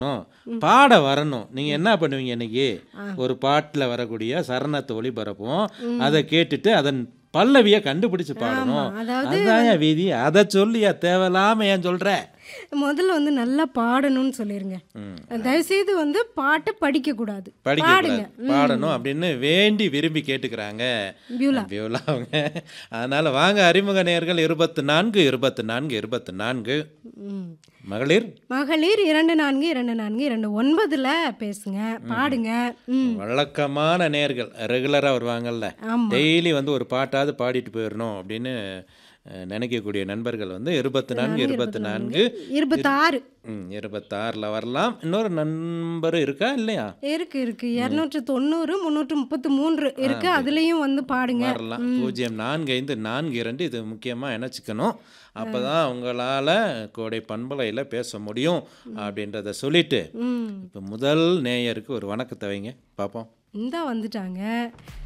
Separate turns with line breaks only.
பாட வரணும் நீங்கள் என்ன பண்ணுவீங்க இன்னைக்கு ஒரு பாட்டில் வரக்கூடிய சரணத்தை ஒளிபரப்பும் அதை கேட்டுட்டு அதன் பல்லவியை கண்டுபிடிச்சு பாடணும்
அதாவது
அதுதான் என் விதி அதை சொல்லியா தேவையில்லாம ஏன் சொல்ற
முதல்ல வந்து நல்லா பாடணும்னு சொல்லிருங்க தயவுசெய்து வந்து பாட்டை படிக்க கூடாது
படிக்க
பாடுங்க
கூடாது பாடணும் அப்படின்னு வேண்டி விரும்பி கேட்டுக்கிறாங்க
பியூலா
பியூலா அவங்க அதனால வாங்க அறிமுக நேயர்கள் இருபத்தி நான்கு இருபத்தி நான்கு இருபத்தி நான்கு
ம்.
மகளிர்
மகளிர் இரண்டு நான்கு இரண்டு நான்கு இரண்டு ஒன்பதுல பேசுங்க பாடுங்க ம்
வழக்கமான நேர்கள் ரெகுலராக வருவாங்கல்ல
ஆமா
டெய்லி வந்து ஒரு பாட்டாவது பாடிட்டு போயிடணும் அப்படின்னு அஹ், நினைக்கக்கூடிய நண்பர்கள் வந்து இருபத்தி நான்கு இருபத்தி நான்கு
இருபத்தாறு
ம் இருபத்தாறில் வரலாம் இன்னொரு நண்பர் இருக்கா இல்லையா
இருக்கு இருக்கு இரநூற்று தொண்ணூறு முந்நூற்று முப்பத்து மூன்று இருக்கு அதுலயும் வந்து பாடுங்க
வரலாம் பூஜ்ஜியம் நான்கு ஐந்து நான்கு இரண்டு இது முக்கியமாக இணைச்சிக்கணும் அப்போ தான் உங்களால் கோடை பண்பலையில் பேச முடியும் அப்படின்றத சொல்லிட்டு
ம்
இப்போ முதல் நேயருக்கு ஒரு வணக்கத்தை வைங்க பார்ப்போம்
இந்த வந்துட்டாங்க